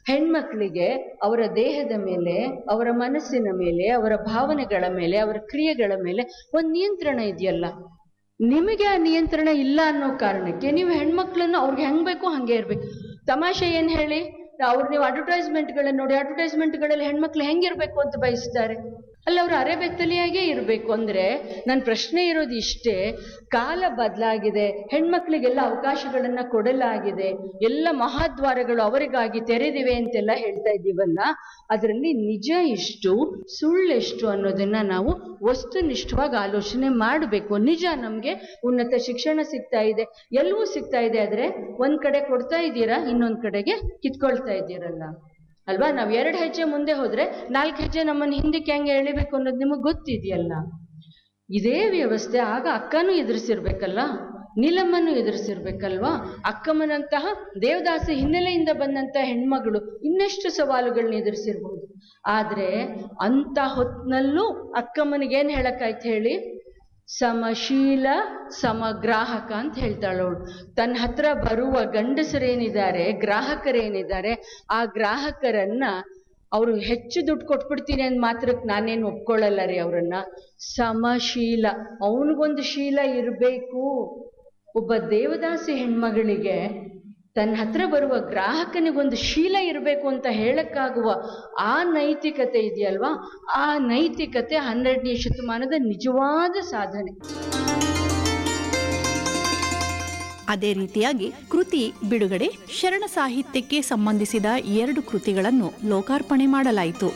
ಹೆಣ್ಮಕ್ಳಿಗೆ ಅವರ ದೇಹದ ಮೇಲೆ ಅವರ ಮನಸ್ಸಿನ ಮೇಲೆ ಅವರ ಭಾವನೆಗಳ ಮೇಲೆ ಅವರ ಕ್ರಿಯೆಗಳ ಮೇಲೆ ಒಂದು ನಿಯಂತ್ರಣ ಇದೆಯಲ್ಲ ನಿಮಗೆ ಆ ನಿಯಂತ್ರಣ ಇಲ್ಲ ಅನ್ನೋ ಕಾರಣಕ್ಕೆ ನೀವು ಹೆಣ್ಮಕ್ಳನ್ನು ಅವ್ರಿಗೆ ಹೆಂಗ್ ಬೇಕೋ ಹಂಗೆ ಇರ್ಬೇಕು ತಮಾಷೆ ಏನ್ ಹೇಳಿ ಅವ್ರು ನೀವು ಅಡ್ವರ್ಟೈಸ್ಮೆಂಟ್ಗಳನ್ನ ನೋಡಿ ಅಡ್ವರ್ಟೈಸ್ಮೆಂಟ್ಗಳಲ್ಲಿ ಹೆಣ್ಮಕ್ಳು ಹೆಂಗಿರ್ಬೇಕು ಅಂತ ಬಯಸ್ತಾರೆ ಅಲ್ಲ ಅವ್ರು ಅರೆಬೆತ್ತಲಿಯಾಗೇ ಇರಬೇಕು ಅಂದ್ರೆ ನನ್ನ ಪ್ರಶ್ನೆ ಇರೋದು ಇಷ್ಟೇ ಕಾಲ ಬದಲಾಗಿದೆ ಹೆಣ್ಮಕ್ಳಿಗೆಲ್ಲ ಅವಕಾಶಗಳನ್ನ ಕೊಡಲಾಗಿದೆ ಎಲ್ಲ ಮಹಾದ್ವಾರಗಳು ಅವರಿಗಾಗಿ ತೆರೆದಿವೆ ಅಂತೆಲ್ಲ ಹೇಳ್ತಾ ಇದ್ದೀವಲ್ಲ ಅದರಲ್ಲಿ ನಿಜ ಎಷ್ಟು ಸುಳ್ಳೆಷ್ಟು ಅನ್ನೋದನ್ನ ನಾವು ವಸ್ತುನಿಷ್ಠವಾಗಿ ಆಲೋಚನೆ ಮಾಡಬೇಕು ನಿಜ ನಮಗೆ ಉನ್ನತ ಶಿಕ್ಷಣ ಸಿಗ್ತಾ ಇದೆ ಎಲ್ಲವೂ ಸಿಗ್ತಾ ಇದೆ ಆದ್ರೆ ಒಂದ್ ಕಡೆ ಕೊಡ್ತಾ ಇದ್ದೀರಾ ಇನ್ನೊಂದ್ ಕಡೆಗೆ ಕಿತ್ಕೊಳ್ತಾ ಇದ್ದೀರಲ್ಲ ಅಲ್ವಾ ನಾವ್ ಎರಡು ಹೆಜ್ಜೆ ಮುಂದೆ ಹೋದ್ರೆ ನಾಲ್ಕು ಹೆಜ್ಜೆ ನಮ್ಮನ್ನ ಹಿಂದಕ್ಕೆ ಹೆಂಗೆ ಎಳಿಬೇಕು ಅನ್ನೋದು ನಿಮಗೆ ಗೊತ್ತಿದೆಯಲ್ಲ ಇದೇ ವ್ಯವಸ್ಥೆ ಆಗ ಅಕ್ಕನೂ ಎದುರಿಸಿರ್ಬೇಕಲ್ಲ ನೀಲಮ್ಮನ್ನು ಎದುರಿಸಿರ್ಬೇಕಲ್ವಾ ಅಕ್ಕಮ್ಮನಂತಹ ದೇವದಾಸ ಹಿನ್ನೆಲೆಯಿಂದ ಬಂದಂತ ಹೆಣ್ಮಗಳು ಇನ್ನೆಷ್ಟು ಸವಾಲುಗಳನ್ನ ಎದುರಿಸಿರ್ಬಹುದು ಆದ್ರೆ ಅಂತ ಹೊತ್ನಲ್ಲೂ ಅಕ್ಕಮ್ಮನಿಗೆ ಏನ್ ಹೇಳಕ್ಕಾಯ್ತು ಹೇಳಿ ಸಮಶೀಲ ಸಮಗ್ರಾಹಕ ಅಂತ ಹೇಳ್ತಾಳವಳು ತನ್ನ ಹತ್ರ ಬರುವ ಗಂಡಸರೇನಿದ್ದಾರೆ ಗ್ರಾಹಕರೇನಿದ್ದಾರೆ ಆ ಗ್ರಾಹಕರನ್ನ ಅವರು ಹೆಚ್ಚು ದುಡ್ಡು ಕೊಟ್ಬಿಡ್ತೀನಿ ಅಂದ್ ಮಾತ್ರಕ್ಕೆ ನಾನೇನು ಒಪ್ಕೊಳ್ಳಲ್ಲ ರೀ ಅವರನ್ನ ಸಮಶೀಲ ಅವನಿಗೊಂದು ಶೀಲ ಇರಬೇಕು ಒಬ್ಬ ದೇವದಾಸಿ ಹೆಣ್ಮಗಳಿಗೆ ತನ್ನ ಹತ್ರ ಬರುವ ಗ್ರಾಹಕನಿಗೊಂದು ಶೀಲ ಇರಬೇಕು ಅಂತ ಹೇಳಕ್ಕಾಗುವ ಆ ನೈತಿಕತೆ ಇದೆಯಲ್ವಾ ಆ ನೈತಿಕತೆ ಹನ್ನೆರಡನೇ ಶತಮಾನದ ನಿಜವಾದ ಸಾಧನೆ ಅದೇ ರೀತಿಯಾಗಿ ಕೃತಿ ಬಿಡುಗಡೆ ಶರಣ ಸಾಹಿತ್ಯಕ್ಕೆ ಸಂಬಂಧಿಸಿದ ಎರಡು ಕೃತಿಗಳನ್ನು ಲೋಕಾರ್ಪಣೆ ಮಾಡಲಾಯಿತು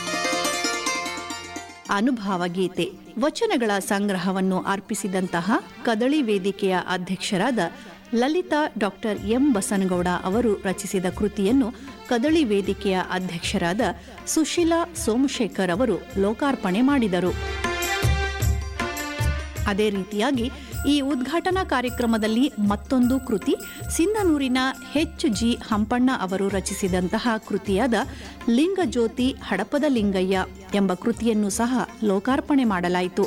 ಅನುಭಾವ ಗೀತೆ ವಚನಗಳ ಸಂಗ್ರಹವನ್ನು ಅರ್ಪಿಸಿದಂತಹ ಕದಳಿ ವೇದಿಕೆಯ ಅಧ್ಯಕ್ಷರಾದ ಲಲಿತಾ ಡಾಕ್ಟರ್ ಎಂ ಬಸನಗೌಡ ಅವರು ರಚಿಸಿದ ಕೃತಿಯನ್ನು ಕದಳಿ ವೇದಿಕೆಯ ಅಧ್ಯಕ್ಷರಾದ ಸುಶೀಲಾ ಸೋಮಶೇಖರ್ ಅವರು ಲೋಕಾರ್ಪಣೆ ಮಾಡಿದರು ಅದೇ ರೀತಿಯಾಗಿ ಈ ಉದ್ಘಾಟನಾ ಕಾರ್ಯಕ್ರಮದಲ್ಲಿ ಮತ್ತೊಂದು ಕೃತಿ ಸಿಂಧನೂರಿನ ಹೆಚ್ ಜಿ ಹಂಪಣ್ಣ ಅವರು ರಚಿಸಿದಂತಹ ಕೃತಿಯಾದ ಲಿಂಗಜ್ಯೋತಿ ಹಡಪದ ಲಿಂಗಯ್ಯ ಎಂಬ ಕೃತಿಯನ್ನು ಸಹ ಲೋಕಾರ್ಪಣೆ ಮಾಡಲಾಯಿತು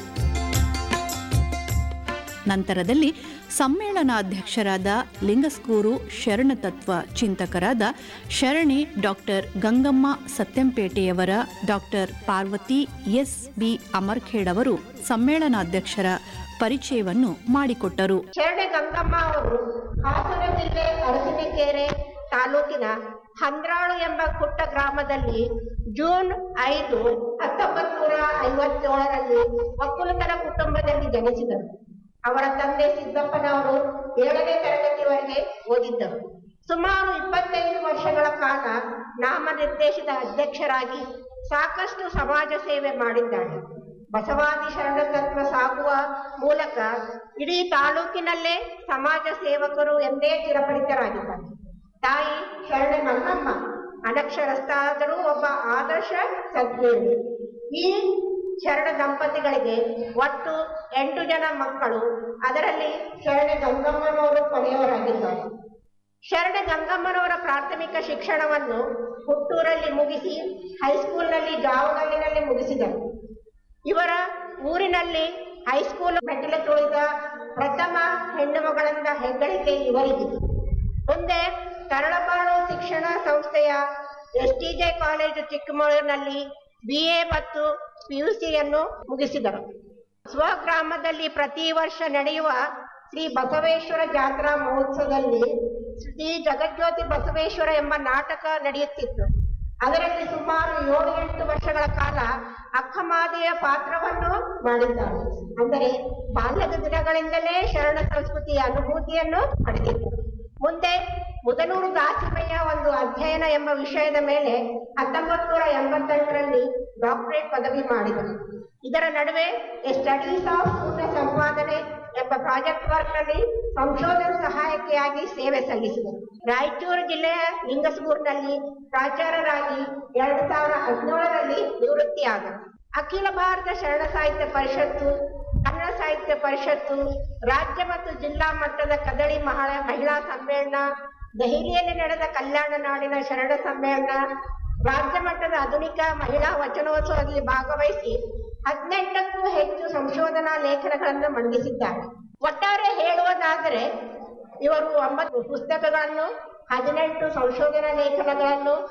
ನಂತರದಲ್ಲಿ ಸಮ್ಮೇಳನಾಧ್ಯಕ್ಷರಾದ ಲಿಂಗಸ್ಗೂರು ಶರಣತತ್ವ ಚಿಂತಕರಾದ ಶರಣಿ ಡಾಕ್ಟರ್ ಗಂಗಮ್ಮ ಸತ್ಯಂಪೇಟೆಯವರ doctor Parvati S B Amarkhed ಅವರು ಸಮ್ಮೇಳನಾಧ್ಯಕ್ಷರ ಪರಿಚಯವನ್ನು ಮಾಡಿಕೊಟ್ಟರು ಶರಣೆ ಗಂಗಮ್ಮ ಅವರು ಹಾಸನ ಜಿಲ್ಲೆ ಅರಸಿನಕೆರೆ ತಾಲೂಕಿನ ಹಂದ್ರಾಳು ಎಂಬ ಪುಟ್ಟ ಗ್ರಾಮದಲ್ಲಿ ಜೂನ್ ಐದು ಹತ್ತೊಂಬತ್ ನೂರ ಐವತ್ತೇಳರಲ್ಲಿ ಒಕ್ಕಲುತನ ಕುಟುಂಬದಲ್ಲಿ ಜನಿಸಿದರು ಅವರ ತಂದೆ ಸಿದ್ದಪ್ಪನವರು ಏಳನೇ ತರಗತಿವರೆಗೆ ಓದಿದ್ದರು ಸುಮಾರು ಇಪ್ಪತ್ತೈದು ವರ್ಷಗಳ ಕಾಲ ನಾಮನಿರ್ದೇಶಿತ ಅಧ್ಯಕ್ಷರಾಗಿ ಸಾಕಷ್ಟು ಸಮಾಜ ಸೇವೆ ಮಾಡಿದ್ದಾರೆ ಬಸವಾದಿ ಶರಣತತ್ವ ಸಾಗುವ ಮೂಲಕ ಇಡೀ ತಾಲೂಕಿನಲ್ಲೇ ಸಮಾಜ ಸೇವಕರು ಎಂದೇ ಚಿರಪರಿತರಾಗಿದ್ದಾರೆ ತಾಯಿ ಶರಣ ಮಲ್ಲಮ್ಮ ಅನಕ್ಷರಸ್ಥಾದರೂ ಒಬ್ಬ ಆದರ್ಶ ಸಜ್ಞೇರು ಈ ಶರಣ ದಂಪತಿಗಳಿಗೆ ಒಟ್ಟು ಎಂಟು ಜನ ಮಕ್ಕಳು ಅದರಲ್ಲಿ ಶರಣ ಗಂಗಮ್ಮನವರು ಕೊನೆಯವರಾಗಿದ್ದಾರೆ ಶರಣ ಗಂಗಮ್ಮನವರ ಪ್ರಾಥಮಿಕ ಶಿಕ್ಷಣವನ್ನು ಹುಟ್ಟೂರಲ್ಲಿ ಮುಗಿಸಿ ಹೈಸ್ಕೂಲ್ನಲ್ಲಿ ಜಾವಗಲ್ಲಿನಲ್ಲಿ ಮುಗಿಸಿದರು ಇವರ ಊರಿನಲ್ಲಿ ಹೈಸ್ಕೂಲ್ ಮೆಟ್ಟಿಲು ತುಳಿದ ಪ್ರಥಮ ಹೆಣ್ಣು ಮಗಳಿಂದ ಹೆಗ್ಗಳಿಕೆ ಇವರಿಗಿದೆ ಮುಂದೆ ತರಳಬಾಳು ಶಿಕ್ಷಣ ಸಂಸ್ಥೆಯ ಎಸ್ ಟಿ ಜೆ ಕಾಲೇಜು ಚಿಕ್ಕಮಗಳೂರಿನಲ್ಲಿ ಬಿ ಎ ಮತ್ತು ಪಿಯುಸಿಯನ್ನು ಮುಗಿಸಿದರು ಸ್ವಗ್ರಾಮದಲ್ಲಿ ಪ್ರತಿ ವರ್ಷ ನಡೆಯುವ ಶ್ರೀ ಬಸವೇಶ್ವರ ಜಾತ್ರಾ ಮಹೋತ್ಸವದಲ್ಲಿ ಶ್ರೀ ಜಗಜ್ಯೋತಿ ಬಸವೇಶ್ವರ ಎಂಬ ನಾಟಕ ನಡೆಯುತ್ತಿತ್ತು ಅದರಲ್ಲಿ ಸುಮಾರು ಏಳು ಎಂಟು ವರ್ಷಗಳ ಕಾಲ ಅಕ್ಕಮಾದಿಯ ಪಾತ್ರವನ್ನು ಮಾಡಿದ್ದಾರೆ ಅಂದರೆ ಬಾಲ್ಯದ ದಿನಗಳಿಂದಲೇ ಶರಣ ಸಂಸ್ಕೃತಿಯ ಅನುಭೂತಿಯನ್ನು ಪಡೆದಿದ್ದರು ಮುಂದೆ ಮುದನೂರು ದಾಸಿಮಯ್ಯ ಒಂದು ಅಧ್ಯಯನ ಎಂಬ ವಿಷಯದ ಮೇಲೆ ಹತ್ತೊಂಬತ್ತು ನೂರ ಎಂಬತ್ತೆಂಟರಲ್ಲಿ ಡಾಕ್ಟರೇಟ್ ಪದವಿ ಮಾಡಿದರು ಇದರ ನಡುವೆ ಎ ಸ್ಟಡೀಸ್ ಆಫ್ ಪೂರ್ಣ ಸಂಪಾದನೆ ಎಂಬ ಪ್ರಾಜೆಕ್ಟ್ ವರ್ಕ್ ನಲ್ಲಿ ಸಂಶೋಧನಾ ಸಹಾಯಕಿಯಾಗಿ ಸೇವೆ ಸಲ್ಲಿಸಿದರು ರಾಯಚೂರು ಜಿಲ್ಲೆಯ ಲಿಂಗಸ್ಗೂರಿನಲ್ಲಿ ಪ್ರಾಚಾರ್ಯರಾಗಿ ಎರಡು ಸಾವಿರದ ಹದಿನೇಳರಲ್ಲಿ ನಿವೃತ್ತಿಯಾದರು ಅಖಿಲ ಭಾರತ ಶರಣ ಸಾಹಿತ್ಯ ಪರಿಷತ್ತು ಕನ್ನಡ ಸಾಹಿತ್ಯ ಪರಿಷತ್ತು ರಾಜ್ಯ ಮತ್ತು ಜಿಲ್ಲಾ ಮಟ್ಟದ ಕದಳಿ ಮಹಳ ಮಹಿಳಾ ಸಮ್ಮೇಳನ ದೆಹಲಿಯಲ್ಲಿ ನಡೆದ ಕಲ್ಯಾಣ ನಾಡಿನ ಶರಣ ಸಮ್ಮೇಳನ ರಾಜ್ಯ ಮಟ್ಟದ ಆಧುನಿಕ ಮಹಿಳಾ ವಚನೋತ್ಸವದಲ್ಲಿ ಭಾಗವಹಿಸಿ ಹದಿನೆಂಟಕ್ಕೂ ಹೆಚ್ಚು ಸಂಶೋಧನಾ ಲೇಖನಗಳನ್ನು ಮಂಡಿಸಿದ್ದಾರೆ ಒಟ್ಟಾರೆ ಹೇಳುವುದಾದರೆ ಇವರು ಒಂಬತ್ತು ಪುಸ್ತಕಗಳನ್ನು ಹದಿನೆಂಟು ಸಂಶೋಧನಾ ಲೇಖನಗಳನ್ನು